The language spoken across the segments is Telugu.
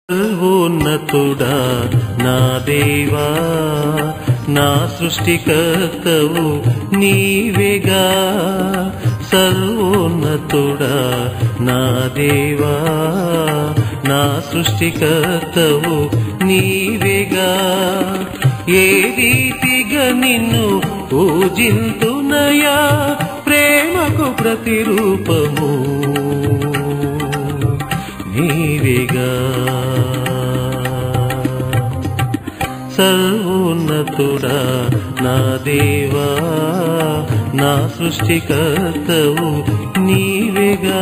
సర్వోన్నతుడా నా దేవా నా సృష్టికర్తవు నీవేగా సర్వోన్నతుడా నా దేవా నా సృష్టికర్తవు నీవేగా ఏ రీతిగా నిన్ను పూజింతునయా ప్రేమకు ప్రతిరూపము నీవేగా సర్వోన్నతుడా నా దేవా నా సృష్టికర్తవు నీవేగా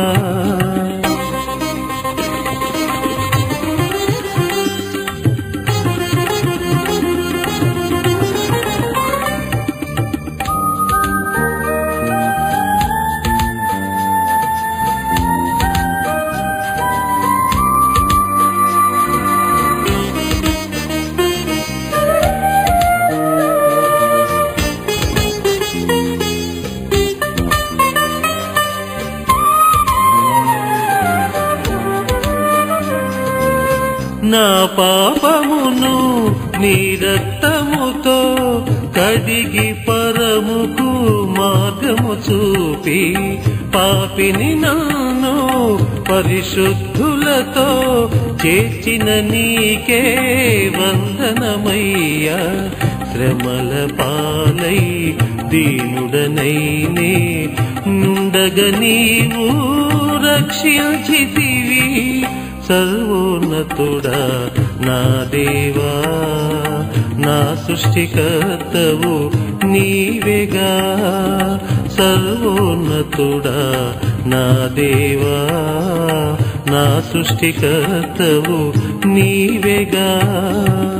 నా పాపమును నీ రక్తముతో కడిగి పరముకు మార్గము చూపి పాపిని నన్ను పరిశుద్ధులతో చేర్చిన నీకే వందనమయ్యా శ్రమల పాలై దీనుడనైనే నుండగ నీవు రక్షించితివి సర్వోన్నతుడా నా దేవా నా సృష్టికర్తవు నీవేగా సర్వోన్నతుడా నా దేవా నా సృష్టికర్తవు నీవేగా